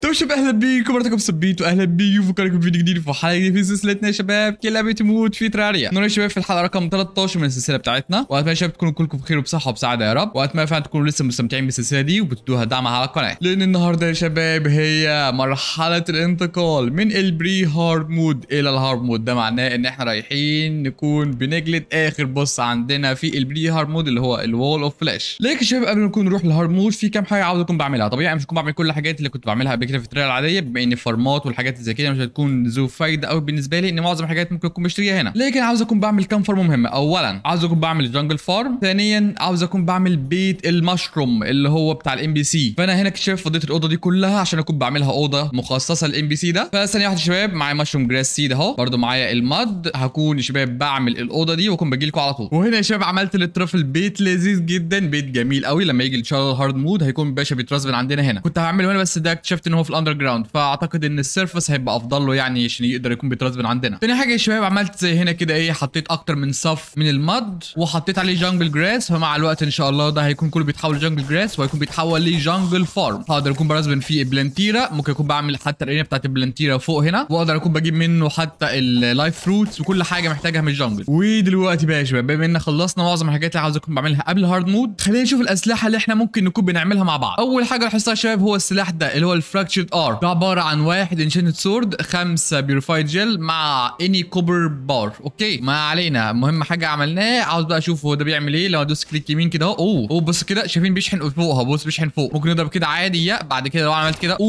طب شباب اهلا بيكم مرتكم سبيت واهلا بيكم في قناتكم فيديو جديد في حلقه جديده في سلسلتنا يا شباب كلها بتموت في تراريا النهارده يا شباب في الحلقه رقم 13 من السلسله بتاعتنا واتمنى يا شباب تكونوا كلكم بخير وبصحه وبسعاده يا رب واتمنى فعلا تكونوا لسه مستمتعين بالسلسله دي وبتدوها دعم على القناه لان النهارده يا شباب هي مرحله الانتقال من البري هارد مود الى الهارد مود ده معناه ان احنا رايحين نكون بنجلد اخر بوس عندنا في البري هارد مود اللي هو الوول اوف فلاش لكن يا شباب قبل ما نكون نروح للهارد مود في كام حاجه عاوز اكون بعملها طبيعي مش هكون بعمل كل الحاجات اللي كنت بعملها قبل كده في الطريقه العاديه بما ان فارمات والحاجات اللي زي كده مش هتكون ذو فايده قوي بالنسبه لي ان معظم الحاجات ممكن اكون بشتريها هنا لكن عاوز اكون بعمل كام فارم مهمه اولا عاوز اكون بعمل جنجل فارم ثانيا عاوز اكون بعمل بيت المشروم اللي هو بتاع الام بي سي فانا هنا شايف فضيت الاوضه دي كلها عشان اكون بعملها اوضه مخصصه للام بي سي ده فثانيه واحده يا شباب معايا مشروم جراس سيد اهو برده معايا المد هكون يا شباب بعمل الاوضه دي واكون باجي لكم على طول وهنا يا شباب عملت للترافل بيت لذيذ جدا بيت جميل قوي لما يجي ان شاء الله الهارد مود هيكون باشا بيترسبن عندنا هنا كنت هعمله هنا بس ده اكتشفت ان هو في الاندر جراوند فاعتقد ان السيرفس هيبقى افضل له يعني عشان يقدر يكون بيترسبن عندنا تاني حاجه يا شباب عملت زي هنا كده ايه حطيت اكتر من صف من المد وحطيت عليه جانجل جراس فمع الوقت ان شاء الله ده هيكون كله بيتحول جانجل جراس وهيكون بيتحول لجانجل فارم هقدر اكون برسبن فيه بلانتيرا ممكن اكون بعمل حتى الارينا بتاعت البلانتيرا فوق هنا واقدر اكون بجيب منه حتى اللايف فروتس وكل حاجه محتاجها من الجانجل ودلوقتي بقى يا شباب بما ان خلصنا معظم الحاجات اللي عاوز اكون بعملها قبل الهارد مود خلينا نشوف الاسلحه اللي احنا ممكن نكون بنعملها مع بعض اول حاجه لاحظتها يا شباب هو السلاح ده اللي هو الفراكتشرد ار ده عباره عن واحد انشنت سورد خمسه بيوريفايد جل مع اني كوبر بار اوكي ما علينا مهم حاجه عملناه عاوز بقى اشوف هو ده بيعمل ايه لو ادوس كليك يمين كده اهو اوه اوه بص كده شايفين بيشحن فوقها بص بيشحن فوق ممكن نضرب كده عادي يا بعد كده لو عملت كده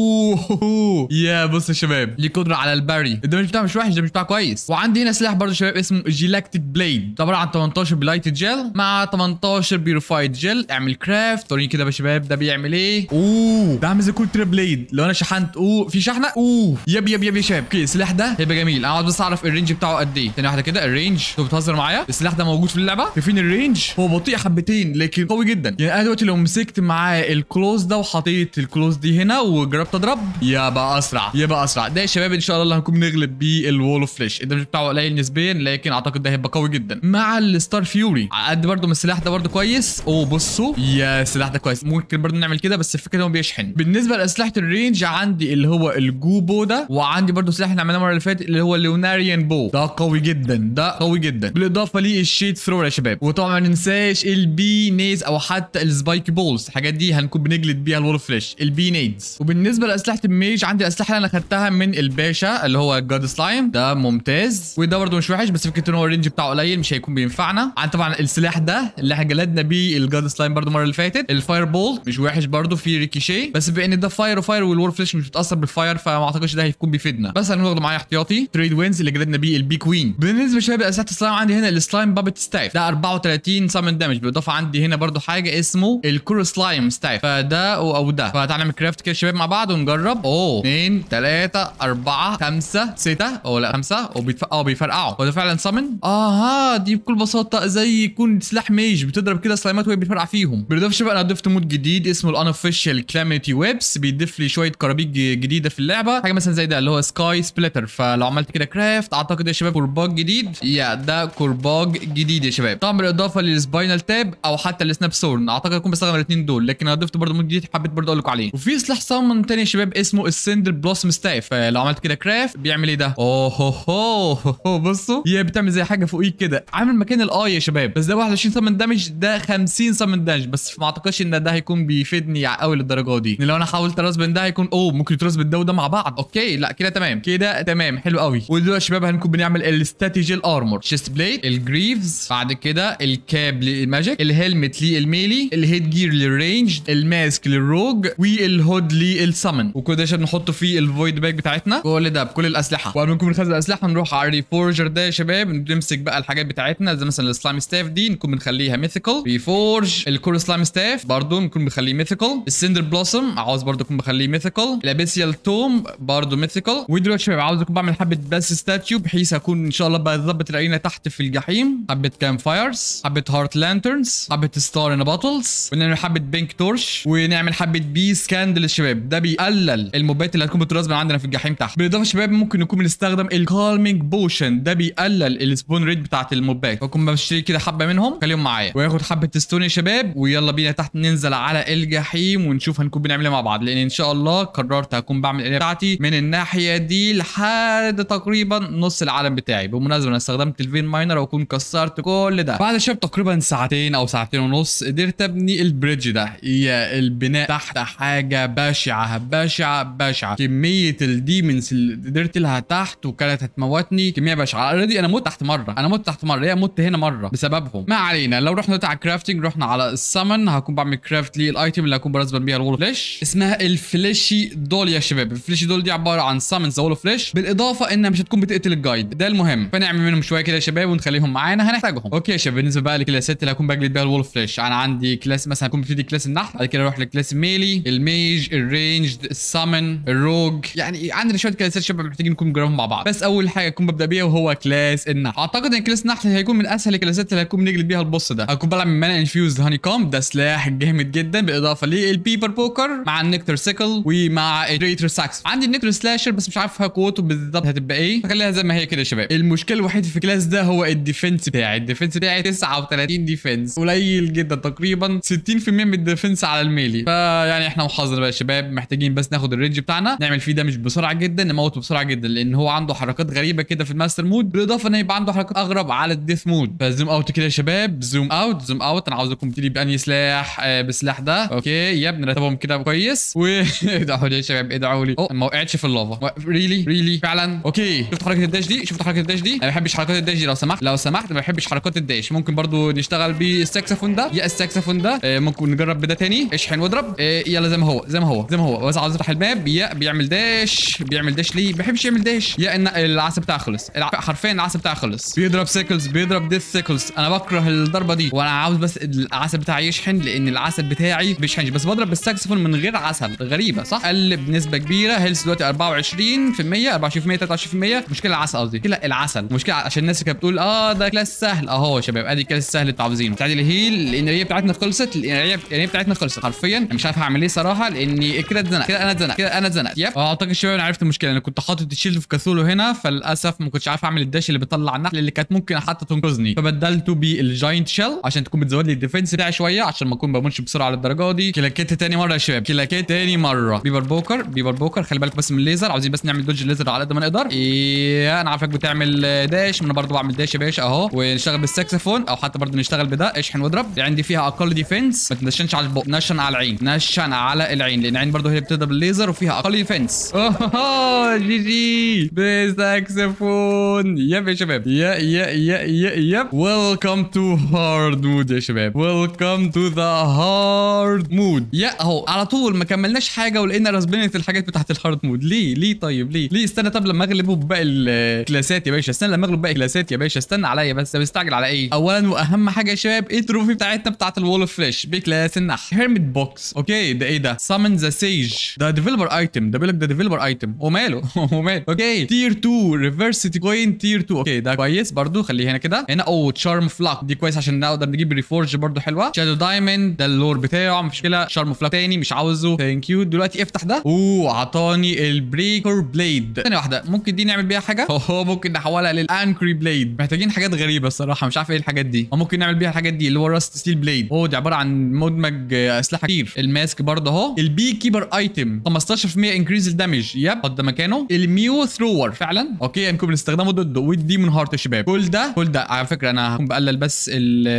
اوه يا بص يا شباب ليه قدره على الباري الدمج بتاعه مش وحش ده مش بتاعه كويس وعندي هنا سلاح برضه شباب اسمه جيلاكتيك بليد ده عباره عن 18 بلايتد جل مع 18 بيوريفايد جل اعمل كرافت وريني كده يا شباب ده بيعمل ايه اوه ده عامل زي كولترا بليد لو انا شحنت اوه في شحنه اوه يب يب يب يا شباب اوكي السلاح ده هيبقى جميل انا عاوز بس اعرف الرينج بتاعه قد ايه ثانيه واحده كده الرينج انتوا بتهزر معايا السلاح ده موجود في اللعبه شايفين الرينج هو بطيء حبتين لكن قوي جدا يعني انا دلوقتي لو مسكت معاه الكلوز ده وحطيت الكلوز دي هنا وجربت اضرب يبقى اسرع يبقى اسرع ده يا شباب ان شاء الله اللي هنكون بنغلب بيه الوول اوف فلاش الدمج بتاعه قليل نسبيا لكن اعتقد ده هيبقى قوي جدا مع الستار فيوري على قد برده من السلاح ده برده كويس اوه بصوا يا السلاح ده كويس ممكن برده نعمل كده بس الفكره ان هو بيشحن بالنسبه لاسلحه الرينج عندي اللي هو الجوبو ده وعندي برده سلاح احنا عملناه المره اللي فاتت اللي هو الليوناريان بو ده قوي جدا ده قوي جدا بالاضافه للشيد ثرور يا شباب وطبعا ما ننساش البي نيز او حتى السبايك بولز الحاجات دي هنكون بنجلد بيها الول فلاش البي نيدز وبالنسبه لاسلحه الميج عندي الاسلحه اللي انا خدتها من الباشا اللي هو جاد سلايم ده ممتاز وده برده مش وحش بس فكره ان هو الرينج بتاعه قليل مش هيكون بينفعنا عن طبعا السلاح ده اللي احنا جلدنا بيه الجاد سلايم برده المره اللي فاتت الفاير بول مش وحش برده في ريكيشي بس بان ده فاير وفاير والور فلاش مش بتاثر بالفاير فما اعتقدش ده هيكون بيفيدنا بس انا واخده معايا احتياطي تريد وينز اللي جلدنا بيه البي كوين بالنسبه لشباب اسلحه السلايم عندي هنا السلايم بابت ستاف ده 34 سامن دامج بالاضافه عندي هنا برده حاجه اسمه الكور سلايم ستاف فده او ده فتعالى نعمل كرافت كده شباب مع بعض ونجرب اوه 2 3 4 5 6 او لا 5 اه بيفرقعوا هو ده فعلا سامن اها دي بكل بساطه زي يكون سلاح ميج بتضرب كده سلايمات وهي بيفرقع فيهم بالاضافه شباب انا ضفت مود جديد اسمه الان اوفيشال كلاميتي ويبس بيضيف لي شويه كرابيج جديده في اللعبه حاجه مثلا زي ده اللي هو سكاي سبليتر فلو عملت كده كرافت اعتقد يا شباب كرباج جديد يا ده كرباج جديد يا شباب طبعا بالاضافه للسباينال تاب او حتى السناب سورن اعتقد اكون بستخدم الاثنين دول لكن انا ضفت برضه مود جديد حبيت برضه اقول لكم عليه وفي سلاح سامن تاني يا شباب اسمه السندر بلوسم ستاف لو عملت كده كرافت بيعمل ايه ده اوه هو هو, هو بصوا هي بتعمل زي حاجه فوقيك كده عامل مكان الاي يا شباب بس ده 21 سمن دامج ده 50 سمن دامج بس ما اعتقدش ان ده هيكون بيفيدني قوي للدرجه دي لو انا حاولت ارسبن ده هيكون اوه ممكن يترسبن ده وده مع بعض اوكي لا كده تمام كده تمام حلو قوي ودلوقتي يا شباب هنكون بنعمل الاستاتيجيل ارمور تشيست بليد الجريفز بعد كده الكاب للماجيك الهلمت للميلي الهيد جير للرينج الماسك للروج والهود للسمن وكل ده عشان نحطه في الفويد باك بتاعتنا كل ده بكل الاسلحه وقبل ما نكون بنخزن الاسلحه نروح على الريفورجر ده يا شباب نمسك بقى الحاجات بتاعتنا زي مثلا السلايم ستاف دي نكون بنخليها ميثيكال ريفورج الكور سلايم ستاف برضه نكون بنخليه ميثيكال السندر بلوسم عاوز برضه اكون بخليه ميثيكال الابيسيال توم برضه ميثيكال ودلوقتي شباب عاوز اكون بعمل حبه بس ستاتيو بحيث اكون ان شاء الله بظبط الارينا تحت في الجحيم حبه كام فايرز حبه هارت لانترنز حبه ستار ان باتلز ونعمل حبه بينك تورش ونعمل حبه بي سكاندل الشباب ده بيقلل الموبات اللي هتكون بترسبن عندنا في الجحيم تحت بالاضافه شباب ممكن نكون بنستخدم الكالمينج بوشن ده بيقلل السبون ريت بتاعت الموبات فكون بشتري كده حبه منهم خليهم معايا وياخد حبه تستون يا شباب ويلا بينا تحت ننزل على الجحيم ونشوف هنكون بنعمل ايه مع بعض لان ان شاء الله قررت هكون بعمل الاريا بتاعتي من الناحيه دي لحد تقريبا نص العالم بتاعي بالمناسبه انا استخدمت الفين ماينر واكون كسرت كل ده بعد شاب تقريبا ساعتين او ساعتين ونص قدرت ابني البريدج ده هي البناء تحت حاجه بشعه بشعه بشعه كميه الديمنز اللي قدرت لها تحت وكانت هتموتني كميه بشعه اوريدي انا مت تحت مره انا مت تحت مره هي مت هنا مره بسببهم ما علينا لو رحنا على كرافتنج رحنا على السمن هكون بعمل كرافت للايتم اللي هكون برسبن بيها الوول فليش اسمها الفليشي دول يا شباب الفليشي دول دي عباره عن سامنز وول فليش بالاضافه انها مش هتكون بتقتل الجايد ده المهم فنعمل منهم شويه كده يا شباب ونخليهم معانا هنحتاجهم اوكي يا شباب بالنسبه بقى للكلاسات اللي هكون بجلد بيها الوول فليش انا عندي كلاس مثلا هكون ببتدي كلاس النحل بعد كده اروح لكلاس الميلي الميج الرينج السامن الروج يعني عندنا شويه كلاسات شباب محتاجين نكون نجربهم مع بعض بس اول حاجه اكون ببدا بيها وهو كلاس النحل اعتقد ان كلاس النحل هيكون من اسهل الكلاسات اللي هكون بنجلد بيها البوس ده هكون بلعب من مانا انفيوزد هاني كوم ده سلاح جامد جدا بالاضافه للبيبر بوكر مع النكتر سيكل ومع الريتر ساكس عندي النكتر سلاشر بس مش عارف قوته بالظبط هتبقى ايه فخليها زي ما هي كده يا شباب المشكله الوحيده في الكلاس ده هو الديفنس بتاعي الديفنس بتاعي 39 ديفنس قليل جدا تقريبا 60% من الديفنس على الميلي فيعني احنا وحظنا بقى يا شباب محتاجين بس ناخد الرينج بتاعنا نعمل فيه دامج بسرعه جدا نموته بسرعه جدا لان هو عنده حركات غريبه كده في الماستر مود بالاضافه ان يبقى عنده حركات اغرب على الديث مود فزوم اوت كده يا شباب زوم اوت زوم اوت انا عاوزكم تبتدي باني سلاح آه بالسلاح ده اوكي يب نرتبهم كده كويس وادعوا لي يا شباب ادعوا لي اوه ما وقعتش في اللافا ريلي ريلي فعلا اوكي شفت حركه الداش دي شفت حركه الداش دي انا ما بحبش حركات الداش دي لو سمحت لو سمحت ما بحبش حركات الداش ممكن برضو نشتغل بالساكسفون ده يا الساكسفون ده آه ممكن نجرب بده تاني اشحن واضرب آه يلا زي ما هو زي ما هو زي ما هو بس عاوز افتح الماب يا بيعمل داش بيعمل داش ليه ما بحبش يعمل داش يا ان العصا بتاعه خلص الع- حرفيا العصا بتاعه خلص بيضرب سيكلز بيضرب ديث سيكلز انا بكره الضربه دي وانا عاوز بس العسل بتاعي يشحن لان العسل بتاعي بيشحنش بس بضرب بالساكسفون من غير عسل غريبه صح قل بنسبه كبيره هيلث دلوقتي 24% 24% 23% مشكله العسل قصدي كده العسل مشكله عشان الناس كانت بتقول اه ده كلاس سهل اهو يا شباب ادي كلاس سهل اللي انتوا عاوزينه بتاعت الهيل الانريه بتاعتنا خلصت الانريه الانريه بتاعتنا خلصت حرفيا أنا مش عارف هعمل ايه صراحه لاني كده اتزنق كده انا اتزنق كده انا اتزنقت يب اه اعتقد شويه انا عرفت المشكله انا كنت حاطط الشيلد في كاثولو هنا فللاسف ما كنتش عارف اعمل الداش اللي بيطلع النحل اللي كانت ممكن حتى تنقذني فبدلته بالجاينت شيل عشان تكون بتزود لي الديفنس بتاعي شويه عشان ما اكون بمونش بسرعه على الدرجه دي كلاكيت تاني مره يا شباب كلاكيت تاني مره بيبر بوكر بيبر بوكر خلي بالك بس من الليزر عاوزين بس نعمل دوج الليزر على قد ما نقدر ايه انا عارفك بتعمل داش ما انا برضه بعمل داش يا باشا اهو ونشتغل بالساكسفون او حتى برضه نشتغل بده اشحن واضرب دي عندي فيها اقل ديفنس ما تنشنش على البق نشن على العين نشن على العين لان العين برضه هي بتضرب الليزر وفيها اقل ديفنس اوه جي جي بالساكسفون يب يا شباب يا يا يا يا يب ويلكم تو هارد مود يا شباب ويلكم تو ذا هارد مود يا اهو على طول ما كملناش حاجه ولقينا رسبنت الحاجات بتاعت الهارد مود ليه ليه طيب ليه ليه استنى طب لما اغلبه بباقي الكلاسات يا باشا استنى لما اغلب باقي الكلاسات يا باشا استنى عليا بس مستعجل على ايه اولا واهم حاجه يا شباب ايه التروفي بتاعتنا بتاعت الوول اوف فليش بكلاس النحل هيرميت بوكس اوكي ده ايه ده سامن ذا سيج ده ديفلوبر ايتم ده بيقول لك ده ديفلوبر ايتم وماله وماله اوكي تير 2 ريفرسيتي كوين تير 2 اوكي ده كويس برضو خليه هنا كده هنا اوه تشارم فلاك دي كويس عشان نقدر نجيب ريفورج برضو حلوه شادو دايموند ده اللور بتاعه مفيش مشكله شارم فلاك تاني مش عاوزه ثانك يو دلوقتي افتح ده اوه عطاني البريكر بليد ثانيه واحده ممكن دي نعمل بيها حاجه هو ممكن نحولها للانكري بليد محتاجين حاجات غريبه الصراحه مش عارف ايه الحاجات دي او ممكن نعمل بيها الحاجات دي اللي هو راست ستيل بليد اوه دي عباره عن مدمج آه، اسلحه كتير الماسك برضه اهو البي كيبر ايتم 15% انكريز الدمج يب حط ده مكانه الميو ثرور فعلا اوكي هنكون بنستخدمه ضده والديمون هارت يا شباب كل ده كل ده على فكره انا هكون بقلل بس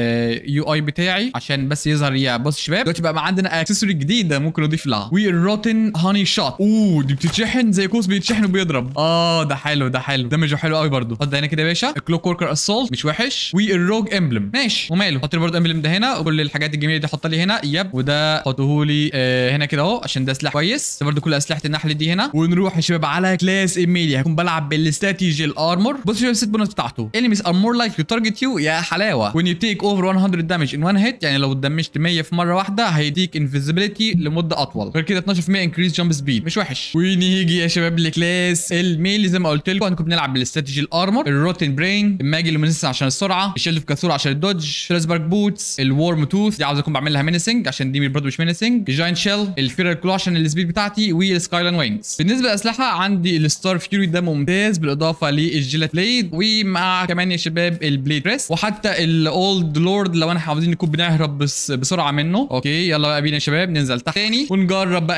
اليو اي بتاعي عشان بس يظهر يا بص يا شباب دلوقتي بقى عندنا اكسسوري جديده ممكن نضيف لها والروتن هاني شوت اوه دي بتتشحن زي كوس بيتشحن وبيضرب اه ده حلو ده حلو دمجه حلو قوي برضه حط ده هنا كده يا باشا الكلوك وركر اسولت مش وحش والروج امبلم ماشي وماله حط لي برضه امبلم ده هنا وكل الحاجات الجميله دي حطها لي هنا يب وده حطه لي آه هنا كده اهو عشان ده سلاح كويس ده برضه كل اسلحه النحل دي هنا ونروح يا شباب على كلاس ايميليا هكون بلعب بالاستاتيجي الارمور بص يا شباب الست بونس بتاعته انيميز ار مور لايك تو تارجت يو يا حلاوه when you take over 100 damage in one hit يعني لو اتدمجت 100 في مره واحده هيديك انفيزيبيليتي لمده اطول غير كده 12% انكريز جامب سبيد مش وحش ونيجي يا شباب لكلاس الميلي زي ما قلت لكم هنكون بنلعب بالاستاتيجي الارمور الروتن برين الماجي لومينيسنس عشان السرعه الشيلد في كاثور عشان الدوج فلاسبرج بوتس الورم توث دي عاوز اكون بعمل لها مينيسنج عشان دي برضه مش مينيسنج الجاينت شيل الفيرال كلو عشان السبيد بتاعتي والسكايلاين وينجز بالنسبه للاسلحه عندي الستار فيوري ده ممتاز بالاضافه للجيلات بليد ومع كمان يا شباب البليد بريس وحتى الاولد لورد لو انا عاوزين نكون بنهرب بس بسرعه منه اوكي يلا بقى بينا يا شباب ننزل تحت تاني ونجرب بقى نجلده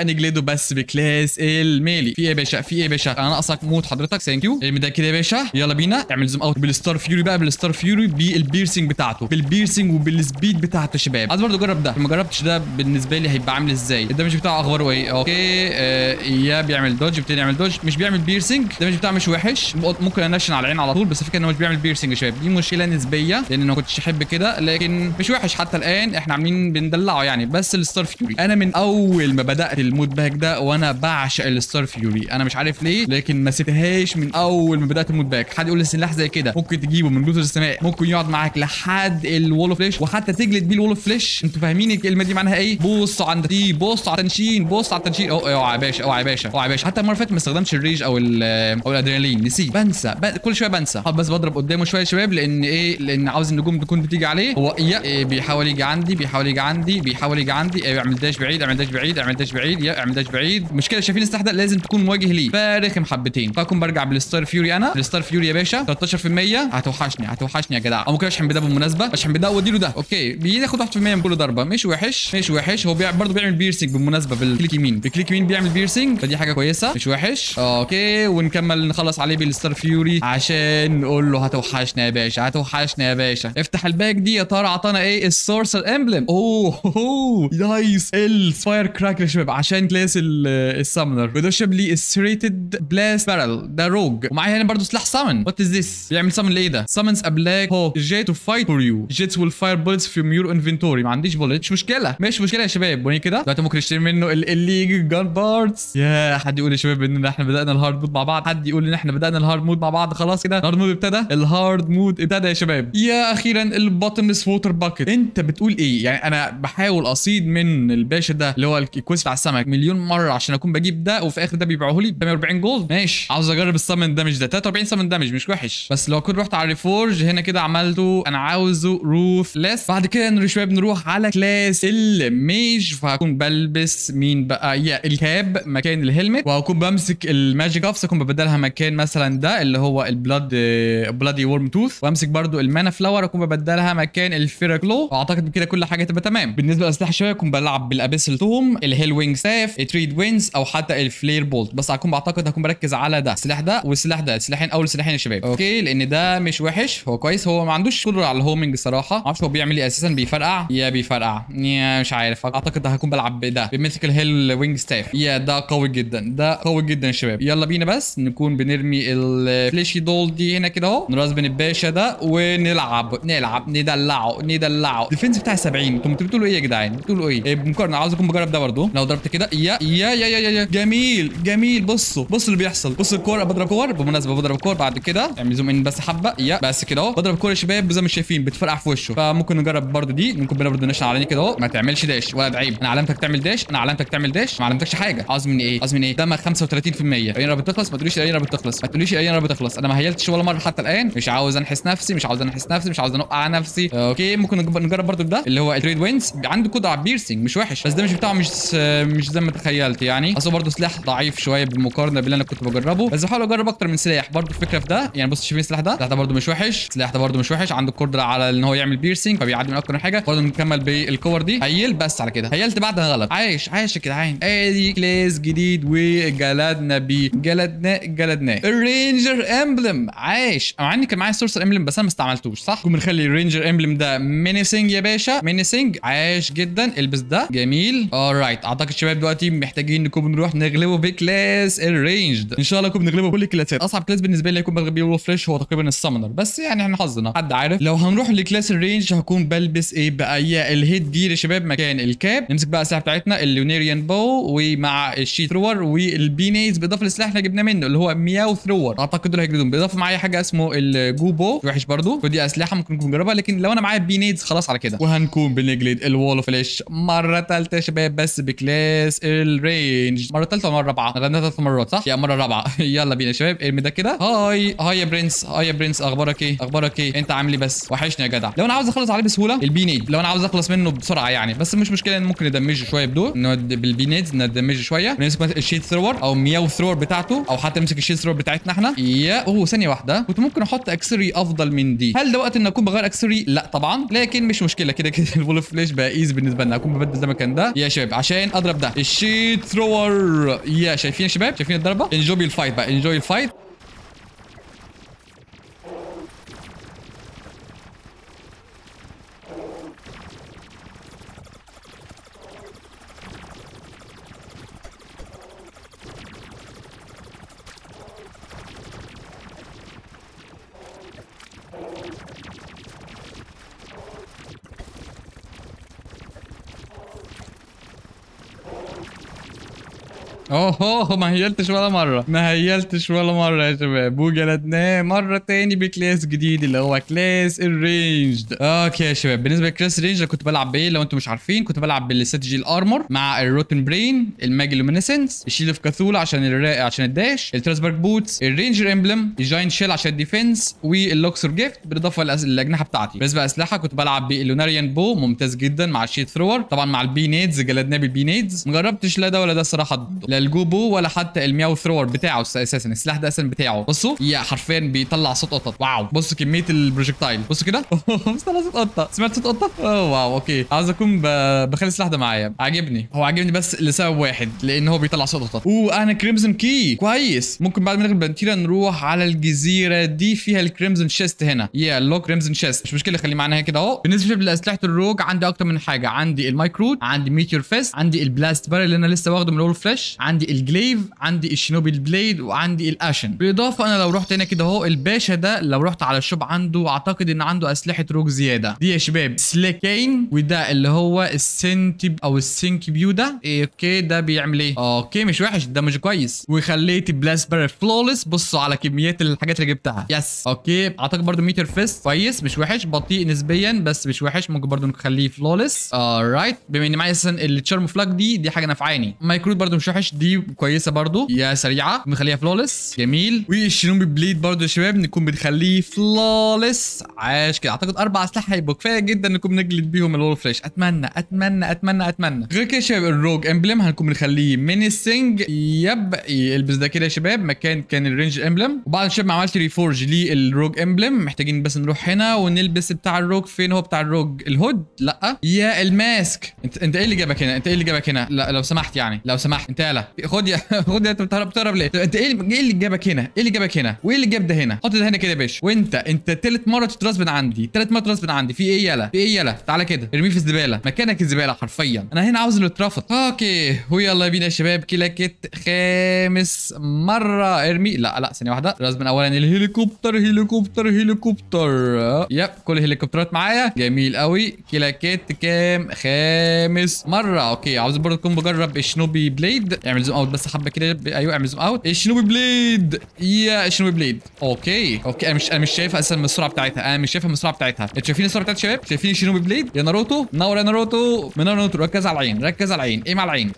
بس بكلاس الميلي في ايه يا باشا في ايه يا باشا انا ناقصك موت حضرتك ثانك يو ارمي ده كده يا باشا يلا بينا اعمل زوم اوت بالستار فيوري بقى بالستار فيوري بالبيرسينج بتاعته بالبيرسينج وبالسبيد بتاعته يا شباب عايز برضه اجرب ده ما جربتش ده بالنسبه لي هيبقى عامل ازاي الدمج بتاعه اخباره ايه اوكي آه يا بيعمل دوج بيبتدي يعمل دوج مش بيعمل بيرسينج الدمج بتاعه مش وحش ممكن انشن على العين على طول بس الفكره ان هو مش بيعمل بيرسينج يا شباب دي مشكله نسبيه لان انا ما كنتش احب كده لكن مش وحش حتى الان احنا عاملين بندلعه يعني بس الستار فيوري انا من اول ما بدات المود باك ده وانا بعشق الستار فيوري انا مش عارف ليه لكن ما سبتهاش من اول ما بدات المود باك حد يقول لي السلاح زي كده ممكن تجيبه من جزر السماء ممكن يقعد معاك لحد الوول اوف فليش وحتى تجلد بيه الوول اوف فليش انتوا فاهمين الكلمه دي معناها ايه بص عند دي بص على التنشين بص على التنشين اوعى يا باشا اوعى يا باشا اوعى يا باشا حتى المره اللي فاتت ما استخدمش الريج او او الادرينالين نسيت بنسى كل شويه بنسى بس بضرب قدامه شويه يا شباب لان ايه لان عاوز النجوم تكون بتيجي عليه هو إيه بيحاول يجي عندي بيحاول يجي عندي بيحاول يجي عندي إيه اعمل داش بعيد اعمل داش بعيد اعمل داش بعيد يا اعمل داش بعيد مشكله شايفين السلاح ده لازم تكون مواجه ليه فارخم حبتين فاكون برجع بالستار فيوري انا الستار فيوري يا باشا 13% هتوحشني هتوحشني يا جدع او ممكن اشحن بده بالمناسبه اشحن بده واديله ده اوكي بياخد 1% من كل ضربه مش وحش مش وحش هو بيع برضه بيعمل بيرسينج بالمناسبه بالكليك يمين بالكليك يمين بيعمل بيرسينج فدي حاجه كويسه مش وحش اوكي ونكمل نخلص عليه بالستار فيوري عشان نقول له هتوحشنا يا باشا هتوحشنا يا باشا افتح الباك دي يا ترى عطانا ايه السورسر امبلم اوه اوه نايس الفاير كراكر يا شباب عشان كلاس السامنر وده شاب لي السريتد بلاست بارل ده روج ومعايا هنا برضه سلاح سامن وات از ذس بيعمل سامن لايه ده سامنز ا بلاك هوك جيت تو فايت فور يو جيتس ويل فاير بولتس فروم يور انفنتوري ما عنديش بولت مش مشكله مش مشكله يا شباب وني كده دلوقتي ممكن نشتري منه الليج جان بارتس يا حد يقول يا شباب ان احنا بدانا الهارد مود مع بعض حد يقول ان احنا بدانا الهارد مود مع بعض خلاص كده الهارد مود ابتدى الهارد مود ابتدى يا شباب يا اخيرا البوتملس ووتر باكيت انت بتقول ايه يعني انا بحاول اصيد من الباشا ده اللي هو الكويس بتاع السمك مليون مره عشان اكون بجيب ده وفي اخر ده بيبيعوه لي ب 140 جولد ماشي عاوز اجرب السمن دامج ده 43 سمن دامج مش وحش بس لو كنت رحت على الريفورج هنا كده عملته انا عاوزه روف ليس بعد كده يا شباب نروح على كلاس الميج فهكون بلبس مين بقى يا الكاب مكان الهلمت وهكون بمسك الماجيك اوفس اكون ببدلها مكان مثلا ده اللي هو البلاد بلادي ورم توث وامسك برضو المانا فلاور اكون ببدلها مكان الفيراكلو واعتقد بكده كل حاجه تبقى تمام بالنسبه للاسلحه الشباب اكون بلعب بالابيسل توم الهيل وينج ساف التريد وينز او حتى الفلير بولت بس هكون بعتقد هكون بركز على ده السلاح ده والسلاح ده السلاحين اول سلاحين يا شباب اوكي لان ده مش وحش هو كويس هو ما عندوش قدره على الهومنج الصراحه ما اعرفش هو بيعمل ايه اساسا بيفرقع يا بيفرقع يا مش عارف اعتقد هكون بلعب بده بميثيكال هيل وينج ستاف يا ده قوي جدا ده قوي جدا يا شباب يلا بينا بس نكون بنرمي الفليشي دول دي هنا كده اهو نرازبن الباشا ده ونلعب نلعب ندلعه ندلعه الديفنس بتاعي 70 انتوا بتقولوا ايه يا جدعان بتقولوا ايه, إيه بمقارنه عاوز اكون بجرب ده برضه لو ضربت كده يا يا يا يا يا جميل جميل بصوا بصوا اللي بيحصل بصوا الكوره بضرب كور بالمناسبه بضرب كور بعد كده اعمل زوم ان بس حبه يا بس كده اهو بضرب كوره يا شباب زي ما شايفين بتفرقع في وشه فممكن نجرب برضه دي ممكن برضه نشن على كده اهو ما تعملش داش ولا عيب انا علمتك تعمل داش انا علمتك تعمل داش ما علمتكش حاجه عاوز مني ايه عاوز مني ايه دمك 35% الارينا بتخلص ما تقوليش الارينا بتخلص ما تقوليش الارينا بتخلص انا ما هيلتش ولا مره حتى الان مش عاوز انحس نفسي مش عاوز انحس نفسي مش عاوز انقع نفسي اوكي ممكن نجرب برضه ده اللي هو التريد وينز عنده قدره على بيرسينج مش وحش بس ده مش بتاعه مش مش زي ما تخيلت يعني اصل برضه سلاح ضعيف شويه بالمقارنه باللي انا كنت بجربه بس بحاول اجرب اكتر من سلاح برضه الفكره في ده يعني بص شايفين السلاح ده السلاح ده برضه مش وحش السلاح ده برضه مش وحش عنده قدره على ان هو يعمل بيرسينج فبيعدي من اكتر من حاجه برضه نكمل بالكور دي هيل بس على كده هيلت بعد غلط عايش عايش يا جدعان ادي كلاس جديد وجلدنا بيه جلدناه جلدناه الرينجر امبلم عايش مع اني كان معايا سورسر امبلم بس انا ما استعملتوش صح كنا بنخلي الرينجر امبلم ده مينيسنج يا باشا مينيسنج عايش جدا البس ده جميل اورايت اعتقد الشباب دلوقتي محتاجين نكون بنروح نغلبه بكلاس الرينجد ان شاء الله نكون بنغلبه كل الكلاسات اصعب كلاس بالنسبه لي هيكون بغلب بيه فريش هو تقريبا السامونر بس يعني احنا حظنا حد عارف لو هنروح لكلاس الرينج هكون بلبس ايه بقى يا الهيد جير يا شباب مكان الكاب نمسك بقى السلاح بتاعتنا الليونيريان بو ومع الشيت ثرور والبينيز بالاضافه للسلاح اللي جبناه منه اللي هو مياو ثرور اعتقد دول هيجلدون بالاضافه معايا حاجه اسمه الجوبو وحش برضو ودي اسلحه ممكن نكون نجربها لكن لو انا معايا بينيز خلاص على كده وهنكون بنجلد الوول اوف فليش مره ثالثه يا شباب بس بكلاس الرينج مره ثالثه ولا مره رابعه غنيتها ثلاث مرات صح يا مره رابعه يلا بينا يا شباب ارمي ده كده هاي هاي يا برنس هاي يا برنس اخبارك ايه اخبارك ايه انت عامل ايه بس وحشني يا جدع لو انا عاوز اخلص عليه بسهوله البينيد لو انا عاوز اخلص منه بسرعه يعني بس مش مشكله ممكن ندمجه شويه بدول بالبينيدز ندمجه شويه نمسك الشيت ثرور او مياو ثرور بتاعته او حتى نمسك الشيت ثرور بتاعتنا احنا يا اوه ثانيه واحده كنت ممكن احط اكسري افضل من دي هل ده وقت ان اكون بغير اكسري لا طبعا لكن مش مشكله كده كده الفول فليش بقى ايزي بالنسبه لنا اكون ببدل ده مكان ده يا شباب عشان اضرب ده الشيت شيت ثرور يا شايفين يا شباب شايفين الضربه انجوي الفايت بقى انجوي الفايت اوه ما هيلتش ولا مره ما هيلتش ولا مره يا شباب وجلدناه مره تاني بكلاس جديد اللي هو كلاس الرينجد اوكي يا شباب بالنسبه لكلاس الرينج أنا كنت بلعب بايه لو انتم مش عارفين كنت بلعب بالاستراتيجي الارمور مع الروتن برين الماجي لومينيسنس الشيل اوف كاثولا عشان الرا... عشان الداش التراسبرج بوتس الرينجر امبلم الجاينت شيل عشان الديفنس واللوكسور جيفت بالاضافه للأس- للاجنحه بتاعتي بالنسبه للاسلحه كنت بلعب باللوناريان بو ممتاز جدا مع الشيت ثرور طبعا مع البي نيدز جلدناه بالبي نيدز ما جربتش لا ده ولا ده الصراحه ضده لا الجو بو ولا حتى المياو ثرور بتاعه اساسا السلاح ده اساسا بتاعه بصوا يا حرفيا بيطلع صوت قطط واو بصوا كميه البروجكتايل بصوا كده بيطلع صوت قطه سمعت صوت قطه اوه واو اوكي عاوز اكون ب... بخلي السلاح ده معايا عاجبني هو عاجبني بس لسبب واحد لان هو بيطلع صوت قطط اوه انا كريمزون كي كويس ممكن بعد ما ناخد بنتيرا نروح على الجزيره دي فيها الكريمزون شيست هنا يا لو كريمزون شيست مش مشكله خليه معانا هنا كده اهو بالنسبه لاسلحه الروج عندي اكتر من حاجه عندي المايكروت عندي ميتيور فيست عندي البلاست بار اللي انا لسه واخده من اول فلاش عندي الجليف عندي الشينوبي البليد وعندي الاشن بالاضافه انا لو رحت هنا كده اهو الباشا ده لو رحت على الشوب عنده اعتقد ان عنده اسلحه روج زياده دي يا شباب سليكين وده اللي هو السنتي او السينك بيو ده إيه اوكي ده بيعمل ايه اوكي مش وحش ده مش كويس وخليت البلاست بار فلولس بصوا على كميات الحاجات اللي جبتها يس اوكي اعتقد برضو ميتر فيست كويس مش وحش بطيء نسبيا بس مش وحش ممكن برضو نخليه فلولس رايت بما ان معايا اساسا التشارم فلاج دي دي حاجه نفعاني مايكروت برضو مش وحش دي كويسه برضو يا سريعه بنخليها فلولس جميل والشينوبي بليد برضو يا شباب نكون بنخليه فلولس عاش كده اعتقد اربع اسلحه هيبقوا كفايه جدا نكون بنجلد بيهم الول فلاش اتمنى اتمنى اتمنى اتمنى غير كده يا شباب الروج امبلم هنكون بنخليه مينيسنج يب يلبس ده كده يا شباب مكان كان الرينج امبلم وبعد الشباب ما عملت ريفورج للروج امبلم محتاجين بس نروح هنا ونلبس بتاع الروج فين هو بتاع الروج الهود لا يا الماسك انت انت ايه اللي جابك هنا انت ايه اللي جابك هنا لا لو سمحت يعني لو سمحت انت يالا خد يا خد يا انت بتهرب بتهرب ليه انت ايه اللي, ايه اللي جابك هنا ايه اللي جابك هنا وايه اللي جاب ده هنا حط ده هنا كده يا باشا وانت انت تالت مره تتراس من عندي تالت مره تتراس من عندي في ايه يالا في ايه يالا تعالى كده ارميه في الزباله مكانك الزباله حرفيا انا هنا عاوز اللي اترفض اوكي ويلا بينا يا شباب كده كت خامس مره ارمي لا لا ثانيه واحده راس من اولا الهليكوبتر هليكوبتر هليكوبتر يب كل الهليكوبترات معايا جميل قوي كده كت كام خامس مره اوكي عاوز برضه اكون بجرب الشنوبي بليد اعمل زوم اوت بس حبه كده ب- ايوه اعمل زوم اوت الشنوبي بليد يا الشنوبي بليد اوكي اوكي انا مش انا مش شايفها اساسا من السرعه بتاعتها انا مش شايفها من السرعه بتاعتها انتوا شايفين السرعه بتاعت الشباب شايفين الشنوبي بليد يا ناروتو نور يا ناروتو منور يا ناروتو ركز على العين ركز على العين ايه مع العين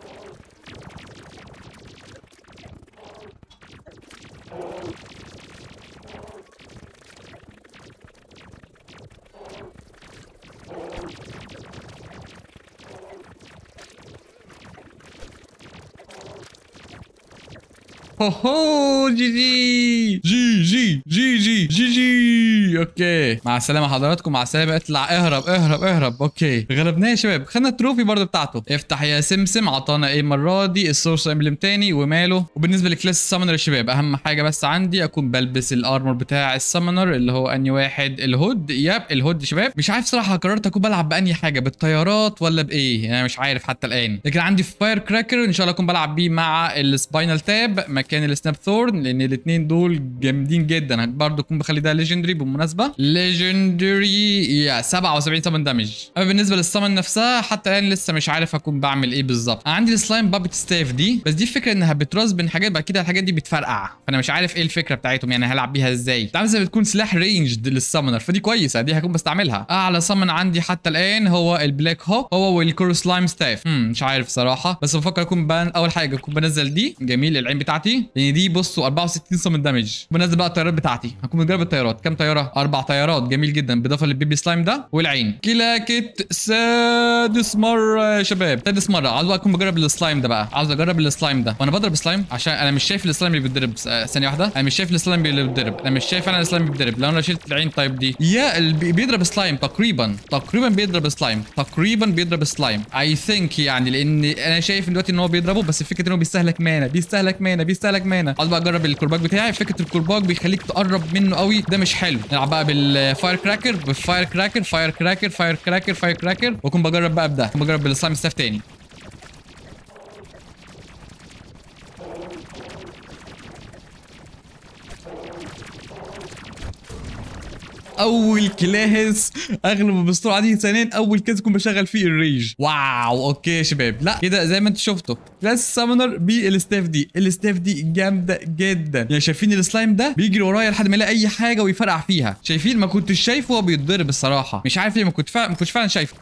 هو جي جي جي جي جي جي جي جي اوكي مع السلامه حضراتكم مع السلامه اطلع اهرب اهرب اهرب اوكي غلبناه يا شباب خدنا التروفي برضه بتاعته افتح يا سمسم عطانا ايه المره دي السورس امبلم تاني وماله وبالنسبه لكلاس السامونر يا شباب اهم حاجه بس عندي اكون بلبس الارمور بتاع السامونر اللي هو اني واحد الهود ياب الهود يا شباب مش عارف صراحه قررت اكون بلعب باني حاجه بالطيارات ولا بايه انا مش عارف حتى الان لكن عندي فاير كراكر ان شاء الله اكون بلعب بيه مع السباينال تاب مكان السناب ثورن لان الاثنين دول جامدين جدا برضه اكون بخلي ده ليجندري بالمناسبه ليجندري يا 77 سمن دامج اما بالنسبه للسمن نفسها حتى الان لسه مش عارف اكون بعمل ايه بالظبط انا عندي السلايم بابت ستاف دي بس دي فكره انها بتراس بين حاجات بعد كده الحاجات دي بتفرقع فانا مش عارف ايه الفكره بتاعتهم يعني هلعب بيها ازاي تعمل زي بتكون سلاح رينجد للسمنر فدي كويسه دي هكون بستعملها اعلى سمن عندي حتى الان هو البلاك هوك هو والكورو سلايم ستاف هم مش عارف صراحه بس بفكر اكون بان اول حاجه اكون بنزل دي جميل العين بتاعتي ماشي يعني دي بصوا 64 صم دامج بنزل بقى الطيارات بتاعتي هكون بجرب الطيارات كام طياره اربع طيارات جميل جدا بالاضافه للبيبي سلايم ده والعين كلاكت سادس مره يا شباب سادس مره عاوز بقى اكون بجرب السلايم ده بقى عاوز اجرب السلايم ده وانا بضرب سلايم عشان انا مش شايف السلايم اللي بيتضرب آه، ثانيه واحده انا مش شايف السلايم اللي بيتضرب انا مش شايف انا السلايم اللي بيتضرب لو انا شلت العين طيب دي يا ال- بي- بيضرب سلايم تقريبا تقريبا بيضرب سلايم تقريبا بيضرب سلايم اي ثينك يعني لان انا شايف دلوقتي ان هو بيضربه بس فكره ان هو بيستهلك مانا بيستهلك مانا بيستهلك مانا عاوز بقى اجرب الكرباج بتاعي فكره الكرباج بيخليك تقرب منه قوي ده مش حلو نلعب بقى بالفاير كراكر بالفاير كراكر فاير كراكر فاير كراكر فاير كراكر واكون بجرب بقى بده أكون بجرب بالسلايم ستاف تاني اول كلاس اغلب بالسرعه دي ثانيا اول كلاس اكون بشغل فيه الريج واو اوكي يا شباب لا كده زي ما انتم شفتوا كلاس سامونر بالستاف دي الستاف دي جامده جدا يعني شايفين السلايم ده بيجري ورايا لحد ما يلاقي اي حاجه ويفرقع فيها شايفين ما كنتش شايفه وهو بيتضرب الصراحه مش عارف ليه ما كنت فعلا ما كنتش فعلا شايفه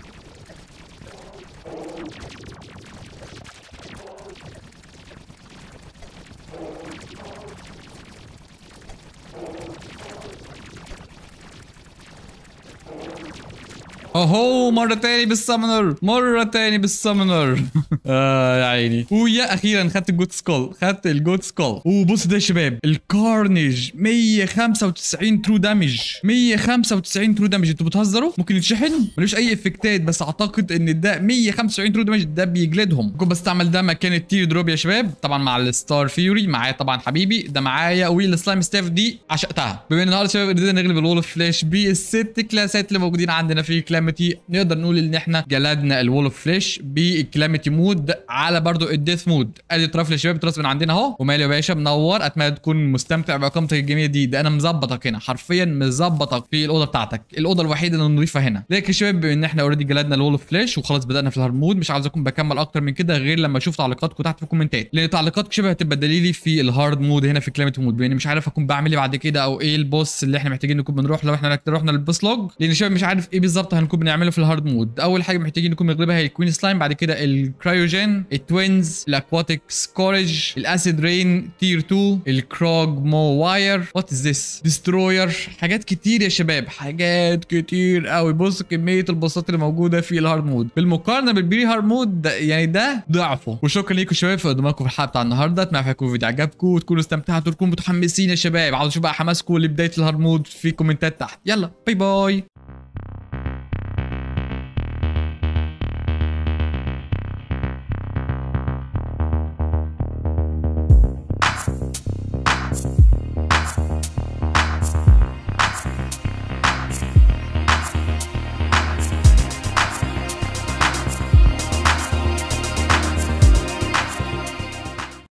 اهو مرة تاني بالسامونر مرة تاني بالسامونر اه يا عيني ويا اخيرا خدت الجوت سكول خدت الجوت سكول وبص ده يا شباب الكارنج 195 ترو دامج 195 ترو دامج انتوا بتهزروا ممكن يتشحن ملوش اي افكتات بس اعتقد ان ده 195 ترو دامج ده بيجلدهم ممكن بستعمل ده مكان التير دروب يا شباب طبعا مع الستار فيوري معايا طبعا حبيبي ده معايا والسلايم ستاف دي عشقتها بما ان النهارده يا شباب قدرنا نغلب الوول اوف فلاش بالست كلاسات اللي موجودين عندنا في كلامتي نقدر نقول ان احنا جلدنا الوول اوف فلاش بالكلامتي مود على برضو الديث مود ادي ترافل يا شباب تراس من عندنا اهو ومالي يا باشا منور اتمنى تكون مستمتع باقامتك الجميله دي ده انا مظبطك هنا حرفيا مظبطك في الاوضه بتاعتك الاوضه الوحيده اللي نضيفها هنا لكن يا شباب بما ان احنا اوريدي جلدنا الوول اوف فلاش وخلاص بدانا في الهارد مود مش عاوز اكون بكمل اكتر من كده غير لما اشوف تعليقاتكم تحت في الكومنتات لان تعليقاتكم شبه هتبقى دليلي في الهارد مود هنا في كلامة مود بما اني مش عارف اكون بعمل ايه بعد كده او ايه البوس اللي احنا محتاجين نكون بنروح لو احنا رحنا للبوس لوج لان شباب مش عارف ايه بالظبط هنكون بنعمله في الهارد مود اول حاجه محتاجين نكون بنغلبها هي الكوين سلايم بعد كده الكرايوجين التوينز الاكواتيك سكورج الاسيد رين تير 2 الكروج مو واير وات از ذس ديستروير حاجات كتير يا شباب حاجات كتير قوي بص كميه البوسات اللي موجوده في الهارد مود بالمقارنه بالبري هارد مود ده يعني ده ضعفه وشكرا ليكم شباب في قدومكم في الحلقه بتاع النهارده اتمنى يكون الفيديو عجبكم وتكونوا استمتعتوا وتكونوا متحمسين يا شباب عاوز اشوف بقى حماسكم لبدايه الهارد مود في كومنتات تحت يلا باي باي